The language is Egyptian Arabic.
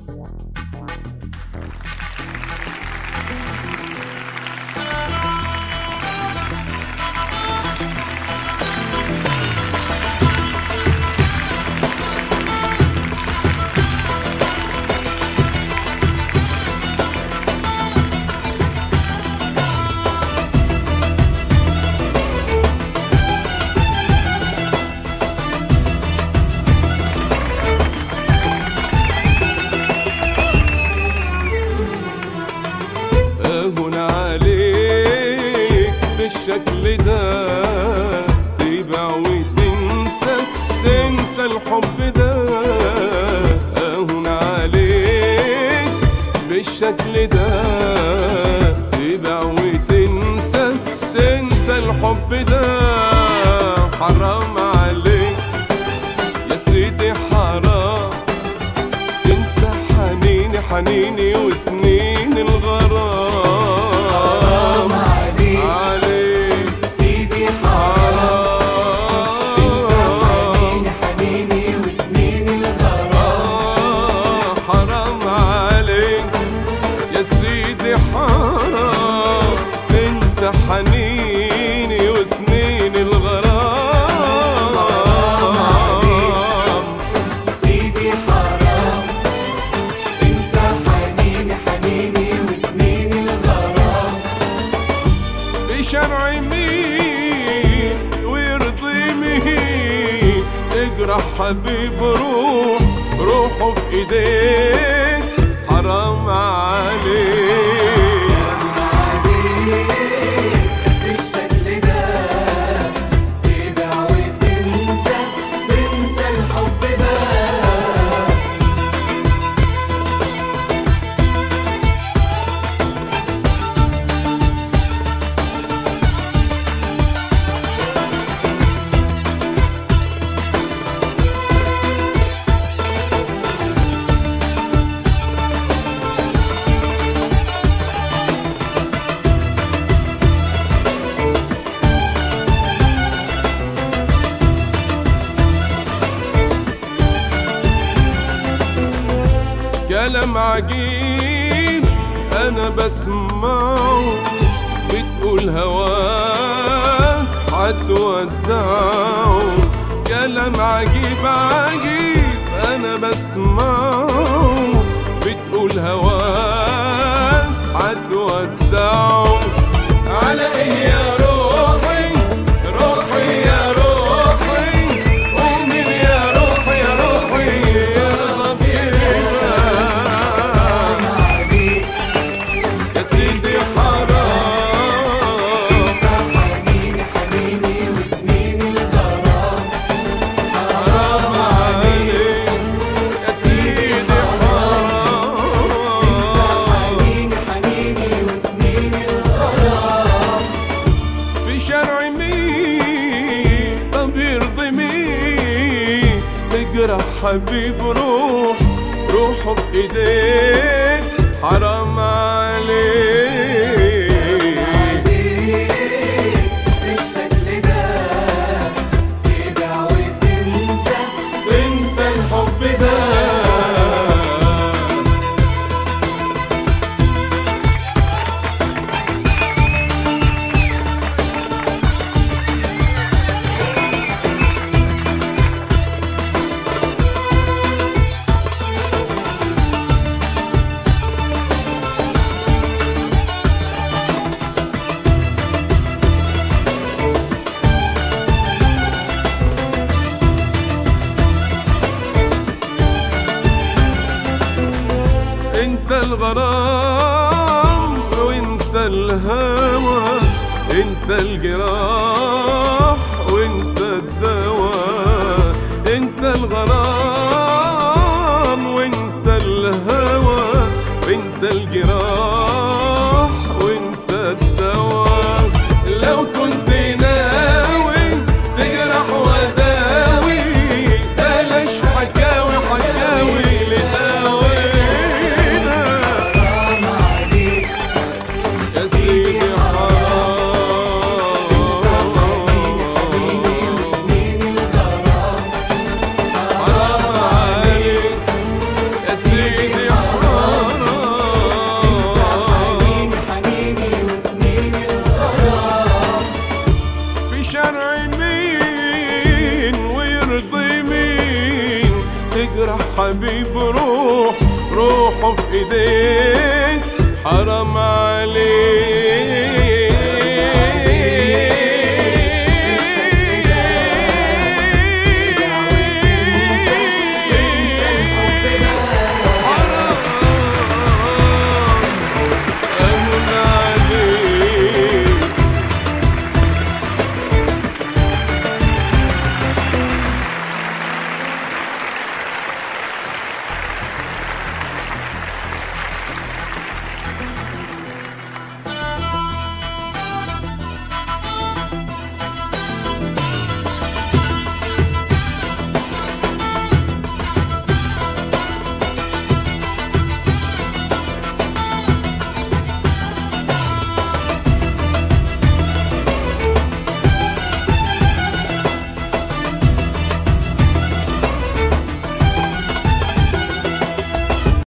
اهون عليك بالشكل ده تبيع وتنسى تنسى الحب ده اهون عليك بالشكل ده تبيع وتنسى تنسى الحب ده حرام عليك يا سيدي حرام تنسى حنيني حنيني وسنين الغرام عليك عليك سيدي حرام تنسى حنيني حنيني وسنين الغرام آه، حرام عليك يا سيدي حرام تنسى حنيني وسنين الغرام سيدي حرام تنسى حنيني حنيني وسنين الغرام في شرع مين ويرضي مين اجرح حبيب روح روحه في ايديك حرام عليك عليك بالشكل ده تبيع وتنسى تنسى الحب ده كلام عجيب انا بسمعه بتقول هواه هتودعه كلام عجيب عجيب انا بسمعه بتقول هواه هتودعه على ايه يا روحي روحي يا روحي ومين يا روحي يا روحي يا ضميري عليك يا سيدي حرام تنسى حنيني حنيني وسنين الغرام حرام عليك يا سيدي تنسى حرام حنيني حنيني وسنين الغرام في شرع مين طب يرضي مين تجرح حبيب روح روحه في ايديك حرام عليك عليك بالشكل ده تبيع وتنسى انسى الحب ده انت الغرام وانت الهوى انت الجراح وانت الدواء انت الغرام وانت الهوى وانت الجراح وانت الدواء لو كنت ناوي تجرح وداوي بلاش حكاوي حكاوي لداوينا حرام عليك يا سيدي حرام جروح روحه في ايديك حرام عليك